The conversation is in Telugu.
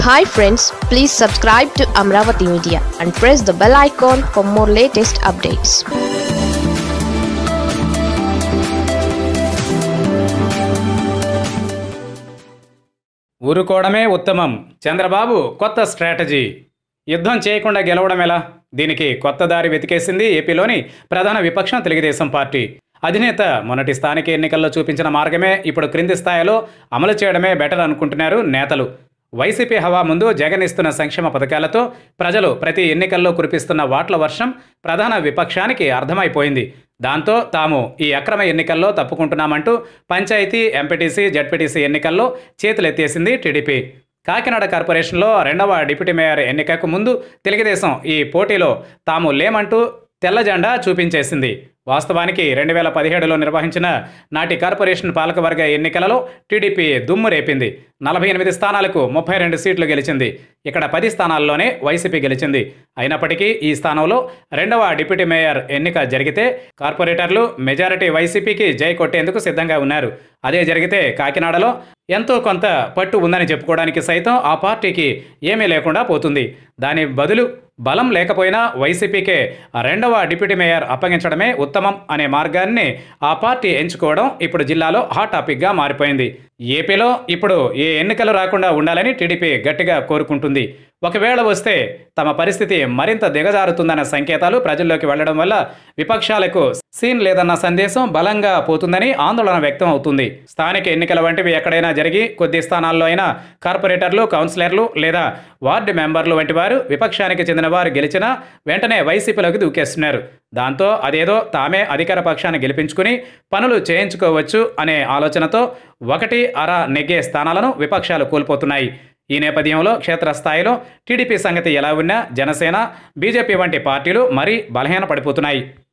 hi friends please subscribe to Amaravati media and press the bell icon for more latest updates ఊరుకోవడమే ఉత్తమం చంద్రబాబు కొత్త స్ట్రాటజీ యుద్ధం చేయకుండా గెలవడం ఎలా దీనికి కొత్త దారి వెతికేసింది ఏపీలోని ప్రధాన విపక్షం తెలుగుదేశం పార్టీ అధినేత మొన్నటి స్థానిక ఎన్నికల్లో చూపించిన మార్గమే ఇప్పుడు క్రింది స్థాయిలో అమలు చేయడమే బెటర్ అనుకుంటున్నారు నేతలు వైసీపీ హవా ముందు జగన్ ఇస్తున్న సంక్షేమ పథకాలతో ప్రజలు ప్రతి ఎన్నికల్లో కురిపిస్తున్న వాట్ల వర్షం ప్రధాన విపక్షానికి అర్థమైపోయింది దాంతో తాము ఈ అక్రమ ఎన్నికల్లో తప్పుకుంటున్నామంటూ పంచాయతీ ఎంపీటీసీ జడ్పీటీసీ ఎన్నికల్లో చేతులెత్తేసింది టీడీపీ కాకినాడ కార్పొరేషన్లో రెండవ డిప్యూటీ మేయర్ ఎన్నికకు ముందు తెలుగుదేశం ఈ పోటీలో తాము లేమంటూ తెల్ల జెండా చూపించేసింది వాస్తవానికి రెండు వేల పదిహేడులో నిర్వహించిన నాటి కార్పొరేషన్ పాలకవర్గ ఎన్నికలలో టీడీపీ దుమ్ము రేపింది నలభై ఎనిమిది స్థానాలకు ముప్పై రెండు సీట్లు గెలిచింది ఇక్కడ పది స్థానాల్లోనే వైసీపీ గెలిచింది అయినప్పటికీ ఈ స్థానంలో రెండవ డిప్యూటీ మేయర్ ఎన్నిక జరిగితే కార్పొరేటర్లు మెజారిటీ వైసీపీకి జై కొట్టేందుకు సిద్ధంగా ఉన్నారు అదే జరిగితే కాకినాడలో ఎంతో కొంత పట్టు ఉందని చెప్పుకోవడానికి సైతం ఆ పార్టీకి ఏమీ లేకుండా పోతుంది దాని బదులు బలం లేకపోయినా వైసీపీకే రెండవ డిప్యూటీ మేయర్ అప్పగించడమే ఉత్తమం అనే మార్గాన్ని ఆ పార్టీ ఎంచుకోవడం ఇప్పుడు జిల్లాలో హాట్ టాపిక్గా మారిపోయింది ఏపీలో ఇప్పుడు ఏ ఎన్నికలు రాకుండా ఉండాలని టీడీపీ గట్టిగా కోరుకుంటుంది ఒకవేళ వస్తే తమ పరిస్థితి మరింత దిగజారుతుందన్న సంకేతాలు ప్రజల్లోకి వెళ్లడం వల్ల విపక్షాలకు సీన్ లేదన్న సందేశం బలంగా పోతుందని ఆందోళన వ్యక్తం అవుతుంది స్థానిక ఎన్నికల వంటివి ఎక్కడైనా జరిగి కొద్ది స్థానాల్లో అయినా కార్పొరేటర్లు కౌన్సిలర్లు లేదా వార్డు మెంబర్లు వంటి వారు విపక్షానికి చెందిన వారు గెలిచినా వెంటనే వైసీపీలోకి దూకేస్తున్నారు దాంతో అదేదో తామే అధికార పక్షాన్ని గెలిపించుకుని పనులు చేయించుకోవచ్చు అనే ఆలోచనతో ఒకటి అర నెగ్గే స్థానాలను విపక్షాలు కోల్పోతున్నాయి ఈ నేపథ్యంలో క్షేత్రస్థాయిలో టీడీపీ సంగతి ఎలా ఉన్నా జనసేన బీజేపీ వంటి పార్టీలు మరీ బలహీనపడిపోతున్నాయి